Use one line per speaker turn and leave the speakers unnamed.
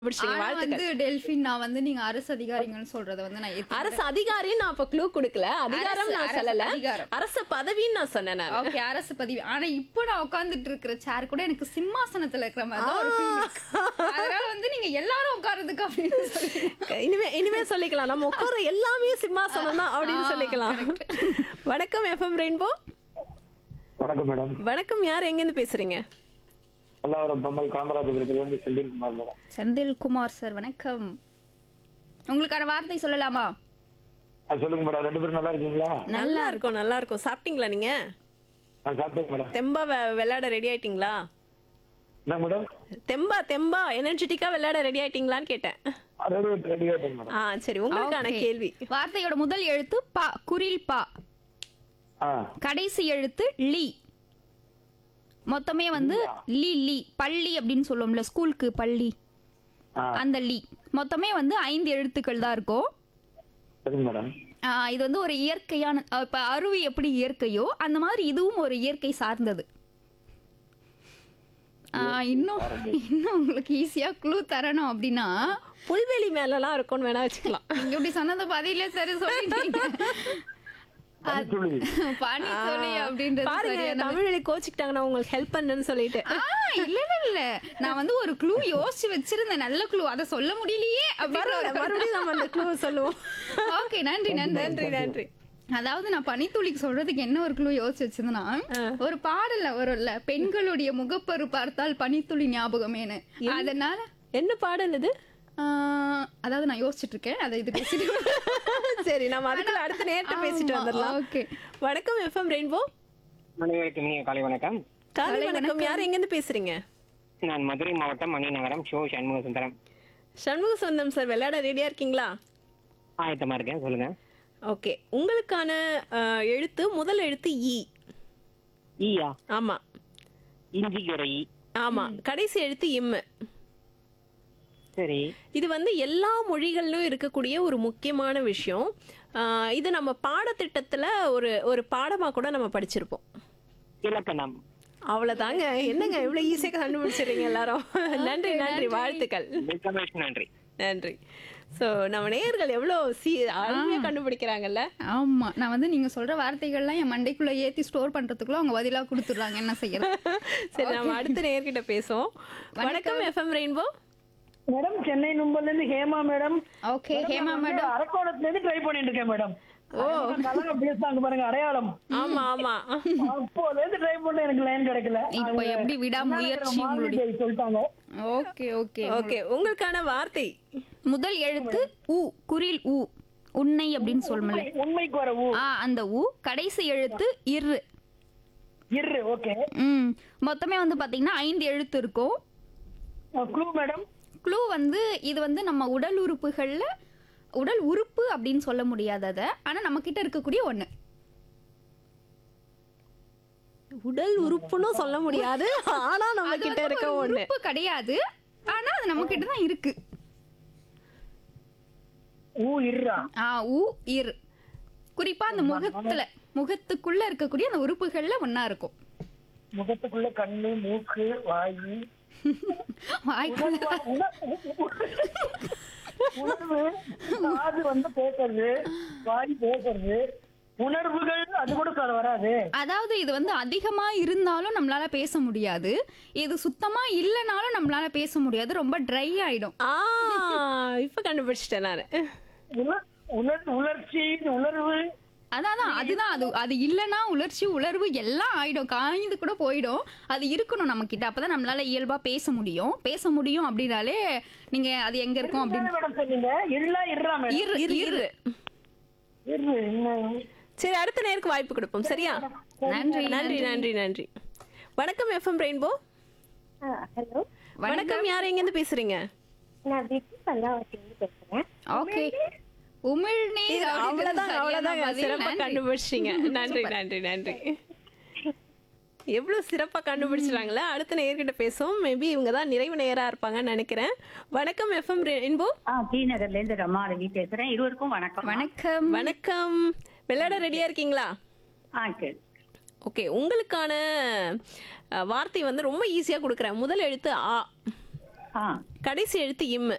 பிடிச்சிங்க
ஆனா
வாழ்த்துக்கள்
வந்து டெல்பின் நான் வந்து நீங்க அரசு அதிகாரிங்கன்னு சொல்றத வந்து நான் ஏத்துக்கிறேன்.
அரசு அதிகாரி நான் அப்ப க்ளூ கொடுக்கல அதிகாரம்
அரசு-
நான்
அரசு
சொல்லல
அதிகாரம்.
அரச பதவின்னு நான் சொன்னேன் நான்.
ஓகே அரசு பதிவு ஆனா இப்போ நான் உட்கார்ந்துட்டு இருக்கிற சேர் கூட எனக்கு சிம்மாசனத்துல இருக்கிற மாதிரி தான் ஒரு feel இருக்கு. அதனால வந்து நீங்க எல்லாரும் உட்கார்றதுக்கு அப்படின்னு சொல்லி
இனிமே இனிமே சொல்லிக்கலாம் நம்ம உட்கார எல்லாமே சிம்மாசனம் தான் அப்படின்னு
ஆ,
சொல்லிக்கலாம் வணக்கம் எஃப்எம் ரெயின்போ
வணக்கம் மேடம்
வணக்கம் யார் எங்க இருந்து பேசுறீங்க
பல்லாவரம் பம்மல் காமராஜபுரத்திலிருந்து செந்தில்குமார் மேடம்
செந்தில்குமார் சார் வணக்கம் உங்களுக்கான வார்த்தை சொல்லலாமா
ஆ, சொல்லுங்க மேடம் ரெண்டு பேரும் நல்லா இருக்கீங்களா
நல்லா இருக்கும் நல்லா இருக்கும் சாப்பிட்டீங்களா நீங்க
நான் சாப்பிட்டேன் மேடம்
தெம்பா வெ- விளையாட ரெடி ஆயிட்டீங்களா
என்ன மேடம்
தெம்பா தெம்பா எனர்ஜெட்டிக்கா விளையாட ரெடி ஆயிட்டீங்களான்னு கேட்டேன்
ரெடி ரெடி ஆயிட்டேன் மேடம்
ஆ சரி உங்களுக்கான
Okay.
கேள்வி
வார்த்தையோட முதல் எழுத்து பா குரில் பா
ஆ
கடைசி எழுத்து லீ மொத்தமே வந்து லீ லீ பள்ளி அப்படின்னு சொல்லுவோம்ல ஸ்கூலுக்கு பள்ளி
ஆ
அந்த லீ மொத்தமே வந்து ஐந்து எழுத்துக்கள் தான் இருக்கும்
சரிங்க மேடம்
ஆ, இது வந்து ஒரு இயற்கையான அஹ், இப்ப அருவி எப்படி இயற்கையோ அந்த மாதிரி இதுவும் ஒரு இயற்கை சார்ந்தது ஆ, இன்னும் இன்னும் உங்களுக்கு ஈஸியா க்ளூ தரணும் அப்படின்னா
புல்வெளி மேலலாம் இருக்கும்னு வேணா வச்சுக்கலாம்
நீங்க இப்படி சொன்னது பதிலே சரி சொல்லிட்டீங்க
பனித்துளி
பனி சொல்லி அப்படின்றது
பாருங்க
சரியான
தமிழ் கோச்சிக்கிட்டாங்கன்னா உங்களுக்கு ஹெல்ப் பண்ணுன்னு சொல்லிட்டு
ஆ, இல்ல இல்ல இல்ல நான் வந்து ஒரு க்ளூ யோசிச்சு வச்சிருந்தேன் நல்ல க்ளூ அத சொல்ல முடியலையே
பரவாயில்ல மறுபடியும் நம்ம அந்த க்ளூ சொல்லுவோம்
ஓகே நன்றி நன்றி
நன்றி நன்றி
அதாவது நான் பனித்துளிக்கு சொல்றதுக்கு என்ன ஒரு க்ளூ யோசிச்சு வச்சிருந்தேன்னா ஒரு பாடல்ல வரும்ல பெண்களுடைய முகப்பரு பார்த்தால் பனித்துளி ஞாபகமேனு அதனால
என்ன பாடல் இது
ஆ, அதாவது நான் யோசிச்சுட்டு இருக்கேன் அதை இது பேசிட்டு
சரி நம்ம அதுக்குள்ள அடுத்த நேரத்தை பேசிட்டு வந்துடலாம்
ஓகே
வணக்கம் எஃப்எம் ரெயின்போ
மணிவரைக்கும் இனிய காலை வணக்கம்
காலை வணக்கம் யார் எங்க இருந்து பேசுறீங்க
நான் மதுரை மாவட்டம் மணிநகரம் ஷோ சண்முக சுந்தரம்
சண்முக சொந்தம் சார் விளையாட ரெடியா இருக்கீங்களா
ஆயத்தமா இருக்கேன் சொல்லுங்க
ஓகே உங்களுக்கான அஹ், எழுத்து முதல் எழுத்து இ
ஈயா
ஆமா
இஞ்சிக்கு ஒரு ஈ
ஆமா கடைசி எழுத்து இம்மு
சரி
இது வந்து எல்லா மொழிகளிலும் இருக்கக்கூடிய ஒரு முக்கியமான விஷயம் ஆஹ் இது நம்ம பாடத்திட்டத்துல ஒரு ஒரு பாடமா கூட நம்ம படிச்சிருப்போம்
இலக்கணம்
அவ்வளவுதாங்க என்னங்க இவ்வளவு ஈஸியா கண்டுபிடிச்சிடுறீங்க எல்லாரும் நன்றி நன்றி வாழ்த்துக்கள்
வெல்கம் நன்றி
நன்றி சோ நம்ம நேயர்கள் எவ்வளவு சீ அருமையா கண்டுபிடிக்கிறாங்கல்ல
ஆமா நான் வந்து நீங்க சொல்ற வார்த்தைகள்லாம் என் மண்டைக்குள்ள ஏத்தி ஸ்டோர் பண்றதுக்குள்ள அவங்க பதிலா கொடுத்துடுறாங்க என்ன செய்யறது
சரி நம்ம அடுத்த நேயர்கிட்ட பேசுவோம் வணக்கம் எஃப்எம் ரெயின்போ
மேடம் சென்னை நும்பர்ல இருந்து Hema madam
okay Hema madam
அரக்கோணத்துல இருந்து ட்ரை பண்ணிட்டு இருக்கேன் மேடம் ஓ நல்லா பேசுறாங்க பாருங்க அடையாளம்
ஆமா ஆமா
அப்போல இருந்து ட்ரை பண்ண எனக்கு லைன் கிடைக்கல
இப்போ எப்படி விடாமுயற்சி உங்களுடைய
அவங்க சொல்லிட்டாங்க
ஓகே ஓகே
ஓகே உங்களுக்கான வார்த்தை
முதல் எழுத்து உ குரில் உ உன்னை அப்படின்னு சொல்லுமில்ல
உண்மைக்கு வர ஊ
ஆ அந்த உ கடைசி எழுத்து இரு
இரு ஓகே
ம் மொத்தமே வந்து பாத்தீங்கன்னா ஐந்து எழுத்து இருக்கும்
க்ளூ மேடம்
க்ளூ வந்து இது வந்து நம்ம உடல் உறுப்புகள்ல உடல் உறுப்பு அப்படின்னு சொல்ல முடியாது அதை ஆனா நம்ம கிட்ட இருக்கக்கூடிய ஒண்ணு
உடல் உறுப்புன்னு சொல்ல முடியாது ஆனா நம்ம
அது
கிட்ட
வந்து
இருக்க
ஒரு
ஒண்ணு
உறுப்பு கிடையாது ஆனா அது நம்ம கிட்ட தான் இருக்கு
ஊ இருறா
ஆ உ இர் குறிப்பா அந்த முகத்துல முகத்துக்குள்ள இருக்கக்கூடிய அந்த உறுப்புகள்ல ஒண்ணா இருக்கும்
முகத்துக்குள்ள கண்ணு மூக்கு வாய்
வாய்க்குள்ள
உணர்வு காது வந்து பேசுறது வாய் பேசுறது உணர்வுகள் அது கூட சொல்ல வராது
அதாவது இது வந்து அதிகமா இருந்தாலும் நம்மளால பேச முடியாது இது சுத்தமா இல்லைனாலும் நம்மளால பேச முடியாது ரொம்ப ட்ரை ஆயிடும்
ஆ இப்ப கண்டுபிடிச்சிட்டேன் நானு
உணர் உணர் உணர்ச்சி உணர்வு
அதான் அதான், அதுதான் அது அது இல்லைன்னா உணர்ச்சி உணர்வு எல்லாம் ஆயிடும் காய்ந்து கூட போயிடும் அது இருக்கணும் நம்ம கிட்ட அப்பதான் நம்மளால இயல்பா பேச முடியும் பேச முடியும் அப்படின்னாலே நீங்க அது எங்க இருக்கும் அப்படின்னு
மேடம் சொன்னீங்க இல்லா இருறா மேடம்
இரு
இரு இரு
இரு என்ன
சரி அடுத்த நேருக்கு வாய்ப்பு கொடுப்போம் சரியா
நன்றி
நன்றி நன்றி நன்றி வணக்கம் எஃப்எம் ரெயின்போ
ஹலோ
வணக்கம் யார் எங்க இருந்து பேசுறீங்க
நான் விட்டு பல்லாவட்டிலிருந்து பேசுறேன்
ஓகே உமிழ்நீர்
இது
அப்படின்றது
அவ்வளவுதான்
சரியான
அவ்வளவுதான்
பதில்.
சிறப்பா
நன்றி.
கண்டுபிடிச்சிட்டீங்க நன்றி நன்றி நன்றி எவ்வளவு சிறப்பா கண்டுபிடிச்சிட்டாங்களே அடுத்த நேயர்கிட்ட பேசுவோம் மேபி இவங்க தான் நிறைவு நேயரா இருப்பாங்கன்னு நினைக்கிறேன் வணக்கம் எஃப்எம் ரெயின்போ
ஆ டி நகர்ல இருந்து ரமா ரவி பேசுறேன் இருவருக்கும் வணக்கம்
வணக்கம்
வணக்கம் விளையாட ரெடியா இருக்கீங்களா
ஆ சரி
ஓகே உங்களுக்கான அஹ், வார்த்தை வந்து ரொம்ப ஈஸியா கொடுக்குறேன் முதல் எழுத்து ஆ
ஆ
கடைசி எழுத்து இம்மு